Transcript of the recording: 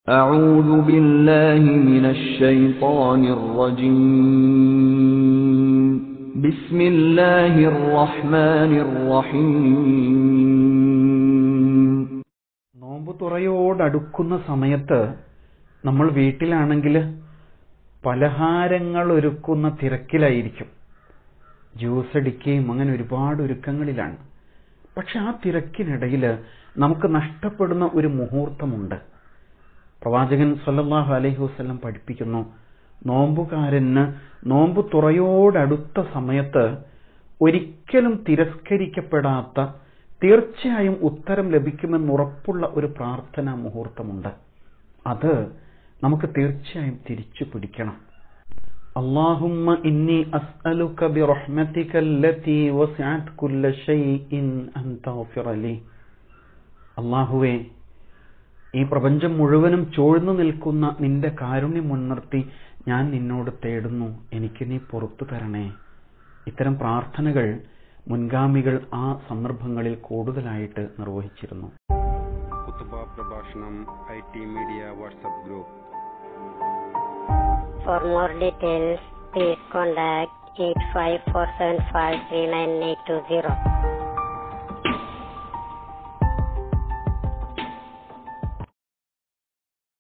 أعوذ بالله من الشيطان الرجيم بسم الله الرحمن الرحيم നോമ്പ് തുറയോടടുക്കുന്ന സമയത്ത് നമ്മൾ വീട്ടിലാണെങ്കിൽ പലഹാരങ്ങൾ ഒരുക്കുന്ന തിരക്കിലായിരിക്കും ജ്യൂസ് അടിക്കുകയും അങ്ങനെ ഒരുപാട് ഒരുക്കങ്ങളിലാണ് പക്ഷെ ആ തിരക്കിനിടയിൽ നമുക്ക് നഷ്ടപ്പെടുന്ന ഒരു മുഹൂർത്തമുണ്ട് പ്രവാചകൻ സല്ലല്ലാഹു അലൈഹി വസല്ലം പഠിപ്പിക്കുന്നു നോമ്പുകാരന് നോമ്പ് തുറയോടടുത്ത സമയത്ത് ഒരിക്കലും തിരസ്കരിക്കപ്പെടാത്ത തീർച്ചയായും ഉത്തരം ലഭിക്കുമെന്നുറപ്പുള്ള ഒരു പ്രാർത്ഥനാ മുഹൂർത്തമുണ്ട് അത് നമുക്ക് തീർച്ചയായും തിരിച്ചു പിടിക്കണം اللهم إني أسألك برحمتك التي وسعت كل شيء أن تغفر لي അള്ളാഹുവേ ഈ പ്രപഞ്ചം മുഴുവനും ചോഴ്ന്നു നിൽക്കുന്ന നിന്റെ കാരുണ്യം മുൻനിർത്തി ഞാൻ നിന്നോട് തേടുന്നു എനിക്ക് നീ പുറത്തു തരണേ ഇത്തരം പ്രാർത്ഥനകൾ മുൻഗാമികൾ ആ സന്ദർഭങ്ങളിൽ കൂടുതലായിട്ട് നിർവഹിച്ചിരുന്നു കുത്തുബ പ്രഭാഷണം I T media WhatsApp group For more details, please contact 854753980.